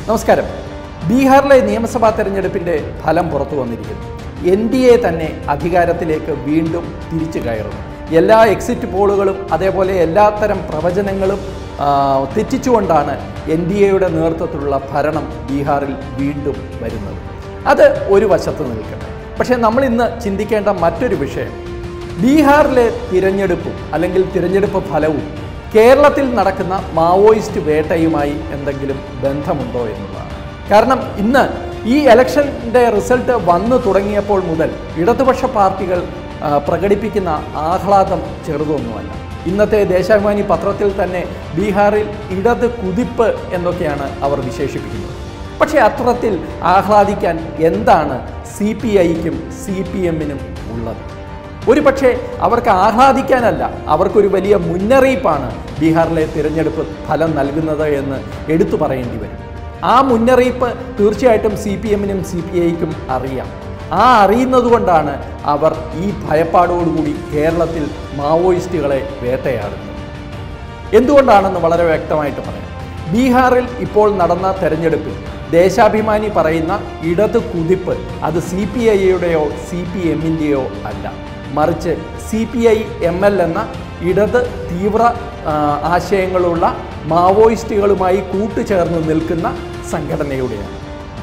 നമസ്കാരം ബീഹാറിലെ നിയമസഭാ തെരഞ്ഞെടുപ്പിൻ്റെ ഫലം പുറത്തു വന്നിരിക്കുന്നു എൻ ഡി എ തന്നെ അധികാരത്തിലേക്ക് വീണ്ടും തിരിച്ചു കയറുന്നു എല്ലാ എക്സിറ്റ് പോളുകളും അതേപോലെ എല്ലാത്തരം പ്രവചനങ്ങളും ആ, തെറ്റിച്ചുകൊണ്ടാണ് എൻ ഡി എയുടെ നേതൃത്വത്തിലുള്ള ഭരണം ബീഹാറിൽ വീണ്ടും വരുന്നത് അത് ഒരു വശത്ത് നിൽക്കട്ടെ പക്ഷേ നമ്മൾ ഇന്ന് ചിന്തിക്കേണ്ട മറ്റൊരു വിഷയം ബീഹാറിലെ തിരഞ്ഞെടുപ്പും അല്ലെങ്കിൽ തിരഞ്ഞെടുപ്പ് ഫലവും കേരളത്തിൽ നടക്കുന്ന മാവോയിസ്റ്റ് വേട്ടയുമായി എന്തെങ്കിലും ബന്ധമുണ്ടോ എന്നുള്ളതാണ് കാരണം ഇന്ന് ഈ ഇലക്ഷൻ്റെ റിസൾട്ട് വന്നു തുടങ്ങിയപ്പോൾ മുതൽ ഇടതുപക്ഷ പാർട്ടികൾ ആ, പ്രകടിപ്പിക്കുന്ന ആഹ്ലാദം ചെറുതൊന്നുമല്ല ഇന്നത്തെ ദേശാഭിമാനി പത്രത്തിൽ തന്നെ ബീഹാറിൽ ഇടത് കുതിപ്പ് എന്നൊക്കെയാണ് അവർ വിശേഷിപ്പിക്കുന്നത് പക്ഷേ അത്തരത്തിൽ ആഹ്ലാദിക്കാൻ എന്താണ് സി പി ഐക്കും സി പി എമ്മിനും ഉള്ളത് ഒരു പക്ഷേ അവർക്ക് ആഹ്ലാദിക്കാനല്ല അവർക്കൊരു വലിയ മുന്നറിയിപ്പാണ് ബീഹാറിലെ തിരഞ്ഞെടുപ്പ് ഫലം നൽകുന്നത് എന്ന് എടുത്തു പറയേണ്ടി വരും ആ മുന്നറിയിപ്പ് തീർച്ചയായിട്ടും സി പി എമ്മിനും സി പി ഐക്കും അറിയാം ആ അറിയുന്നത് കൊണ്ടാണ് അവർ ഈ ഭയപ്പാടോടുകൂടി കേരളത്തിൽ മാവോയിസ്റ്റുകളെ വേട്ടയാടുന്നത് എന്തുകൊണ്ടാണെന്ന് വളരെ വ്യക്തമായിട്ട് പറയാം ബീഹാറിൽ ഇപ്പോൾ നടന്ന തെരഞ്ഞെടുപ്പിൽ ദേശാഭിമാനി പറയുന്ന ഇടത് കുതിപ്പ് അത് സി പി ഐയുടെയോ സി പി എമ്മിൻ്റെയോ അല്ല മറിച്ച് C P I M L എന്ന ഇടത് തീവ്ര ആ, ആശയങ്ങളുള്ള മാവോയിസ്റ്റുകളുമായി കൂട്ടുചേർന്ന് നിൽക്കുന്ന സംഘടനയുടെയാണ്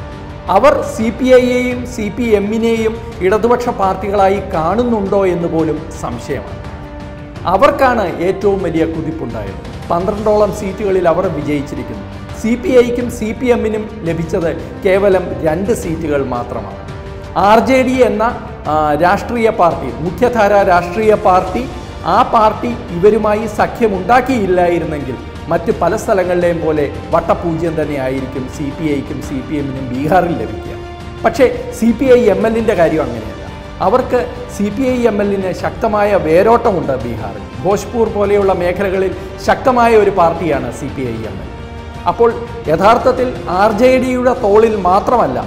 അവർ സി പി ഐയെയും സി പി എമ്മിനെയും ഇടതുപക്ഷ പാർട്ടികളായി കാണുന്നുണ്ടോ എന്ന് പോലും സംശയമാണ് അവർക്കാണ് ഏറ്റവും വലിയ കുതിപ്പുണ്ടായത് പന്ത്രണ്ടോളം സീറ്റുകളിൽ അവർ വിജയിച്ചിരിക്കുന്നു സി പി ഐക്കും സി പി എമ്മിനും ലഭിച്ചത് കേവലം രണ്ട് സീറ്റുകൾ മാത്രമാണ് ആർ ജെ ഡി എന്ന ആ, രാഷ്ട്രീയ പാർട്ടി മുഖ്യധാര രാഷ്ട്രീയ പാർട്ടി ആ പാർട്ടി ഇവരുമായി സഖ്യമുണ്ടാക്കിയില്ലായിരുന്നെങ്കിൽ മറ്റ് പല സ്ഥലങ്ങളിലെയും പോലെ വട്ടപൂജ്യം തന്നെയായിരിക്കും സി പി ഐക്കും സി പി എമ്മിനും ബീഹാറിൽ ലഭിക്കുക പക്ഷേ സി പി ഐ എം എല്ലിൻ്റെ കാര്യം അങ്ങനെയല്ല അവർക്ക് സി പി ഐ എം എല്ലിന് ശക്തമായ വേരോട്ടമുണ്ട് ബീഹാറിൽ ഭോജ്പൂർ പോലെയുള്ള മേഖലകളിൽ ശക്തമായ ഒരു പാർട്ടിയാണ് C P I M L അപ്പോൾ യഥാർത്ഥത്തിൽ ആർ ജെ ഡിയുടെ തോളിൽ മാത്രമല്ല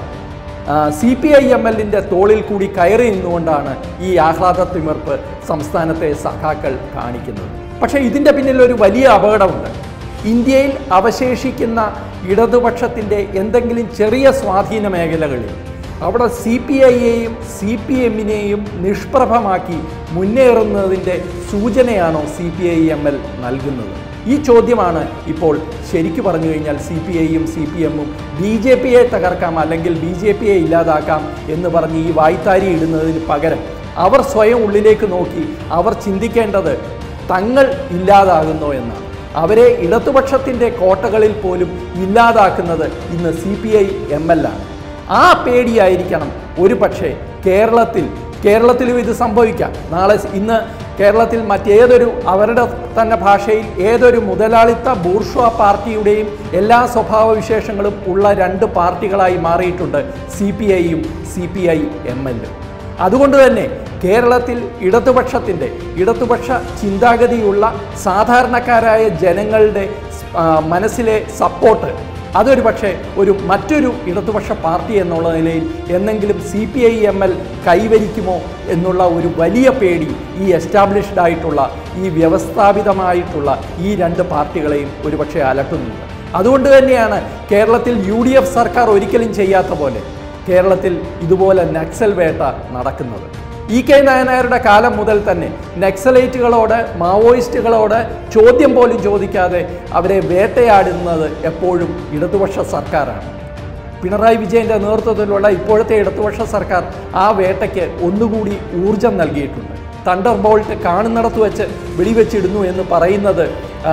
സി പി ഐ എം എല്ലിൻ്റെ തോളിൽ കൂടി കയറി നിന്നുകൊണ്ടാണ് ഈ ആഹ്ലാദ തിമിർപ്പ് സംസ്ഥാനത്തെ സഖാക്കൾ കാണിക്കുന്നത് പക്ഷേ ഇതിൻ്റെ പിന്നിൽ ഒരു വലിയ അപകടമുണ്ട് ഇന്ത്യയിൽ അവശേഷിക്കുന്ന ഇടതുപക്ഷത്തിൻ്റെ എന്തെങ്കിലും ചെറിയ സ്വാധീന മേഖലകളിൽ അവിടെ സി പി ഐയെയും സി പി എമ്മിനെയും നിഷ്പ്രഭമാക്കി മുന്നേറുന്നതിൻ്റെ സൂചനയാണോ C P I M L നൽകുന്നത് ഈ ചോദ്യമാണ് ഇപ്പോൾ ശരിക്കു പറഞ്ഞു കഴിഞ്ഞാൽ സി പി ഐയും സി പി എമ്മും ബി ജെ പിയെ തകർക്കാം അല്ലെങ്കിൽ ബി ജെ പിയെ ഇല്ലാതാക്കാം എന്ന് പറഞ്ഞ് ഈ വായ്ത്താരി ഇടുന്നതിന് പകരം അവർ സ്വയം ഉള്ളിലേക്ക് നോക്കി അവർ ചിന്തിക്കേണ്ടത് തങ്ങൾ ഇല്ലാതാകുന്നോ എന്നാണ് അവരെ ഇടതുപക്ഷത്തിൻ്റെ കോട്ടകളിൽ പോലും ഇല്ലാതാക്കുന്നത് ഇന്ന് C P I M L ആണ് ആ പേടിയായിരിക്കണം ഒരു പക്ഷേ കേരളത്തിൽ കേരളത്തിലും ഇത് സംഭവിക്കാം നാളെ സ് ഇന്ന് കേരളത്തിൽ മറ്റേതൊരു അവരുടെ തന്നെ ഭാഷയിൽ ഏതൊരു മുതലാളിത്ത ബൂർഷ്വ പാർട്ടിയുടെയും എല്ലാ സ്വഭാവ വിശേഷങ്ങളും ഉള്ള രണ്ട് പാർട്ടികളായി മാറിയിട്ടുണ്ട് സി പി ഐയും സി പി ഐ എം എല്ലും അതുകൊണ്ട് തന്നെ കേരളത്തിൽ ഇടതുപക്ഷത്തിൻ്റെ ഇടതുപക്ഷ ചിന്താഗതിയുള്ള സാധാരണക്കാരായ ജനങ്ങളുടെ ആ, മനസ്സിലെ സപ്പോർട്ട് അതൊരു പക്ഷേ ഒരു മറ്റൊരു ഇടതുപക്ഷ പാർട്ടി എന്നുള്ള നിലയിൽ എന്നെങ്കിലും C P I M L കൈവരിക്കുമോ എന്നുള്ള ഒരു വലിയ പേടി ഈ എസ്റ്റാബ്ലിഷ്ഡ് ആയിട്ടുള്ള ഈ വ്യവസ്ഥാപിതമായിട്ടുള്ള ഈ രണ്ട് പാർട്ടികളെയും ഒരുപക്ഷെ അലട്ടുന്നുണ്ട് അതുകൊണ്ട് തന്നെയാണ് കേരളത്തിൽ യു ഡി എഫ് സർക്കാർ ഒരിക്കലും ചെയ്യാത്ത പോലെ കേരളത്തിൽ ഇതുപോലെ നക്സൽ വേട്ട നടക്കുന്നത് ഇ കെ നായനാരുടെ കാലം മുതൽ തന്നെ നക്സലൈറ്റുകളോട് മാവോയിസ്റ്റുകളോട് ചോദ്യം പോലും ചോദിക്കാതെ അവരെ വേട്ടയാടുന്നത് എപ്പോഴും ഇടതുപക്ഷ സർക്കാരാണ് പിണറായി വിജയൻ്റെ നേതൃത്വത്തിലുള്ള ഇപ്പോഴത്തെ ഇടതുപക്ഷ സർക്കാർ ആ വേട്ടയ്ക്ക് ഒന്നുകൂടി ഊർജം നൽകിയിട്ടുണ്ട് തണ്ടർ ബോൾട്ട് കാണുന്നിടത്ത് വെച്ച് വെടിവെച്ചിടുന്നു എന്ന് പറയുന്നത്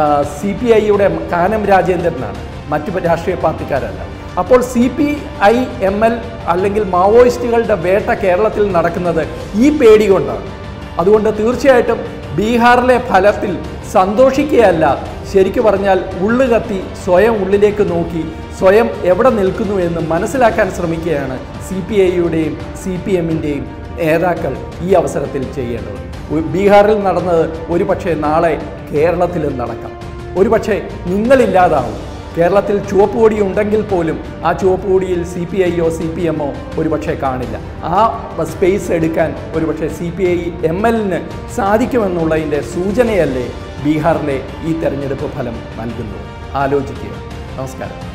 സി പി ഐയുടെ കാനം രാജേന്ദ്രനാണ് മറ്റു രാഷ്ട്രീയ പാർട്ടിക്കാരല്ല അപ്പോൾ C P I M L അല്ലെങ്കിൽ മാവോയിസ്റ്റുകളുടെ വേട്ട കേരളത്തിൽ നടക്കുന്നത് ഈ പേടി കൊണ്ടാണ് അതുകൊണ്ട് തീർച്ചയായിട്ടും ബീഹാറിലെ ഫലത്തിൽ സന്തോഷിക്കുകയല്ല ശരിക്കു പറഞ്ഞാൽ ഉള്ളു കത്തി സ്വയം ഉള്ളിലേക്ക് നോക്കി സ്വയം എവിടെ നിൽക്കുന്നു എന്ന് മനസ്സിലാക്കാൻ ശ്രമിക്കുകയാണ് സി പി ഐയുടെയും സി പി എമ്മിൻ്റെയും നേതാക്കൾ ഈ അവസരത്തിൽ ചെയ്യേണ്ടത് ഉ- ബീഹാറിൽ നടന്നത് ഒരു പക്ഷേ നാളെ കേരളത്തിലും നടക്കാം ഒരു പക്ഷേ നിങ്ങളില്ലാതാവും കേരളത്തിൽ ചുവപ്പ് കൊടി ഉണ്ടെങ്കിൽ പോലും ആ ചുവപ്പ് കൊടിയിൽ സി പി ഐയോ സി പി എമ്മോ ഒരുപക്ഷെ കാണില്ല ആ സ്പേസ് എടുക്കാൻ ഒരുപക്ഷെ സി പി ഐ എം എല്ലിന് സാധിക്കുമെന്നുള്ളതിൻ്റെ സൂചനയല്ലേ ബീഹാറിലെ ഈ തെരഞ്ഞെടുപ്പ് ഫലം നൽകുന്നത് ആലോചിക്കുക നമസ്കാരം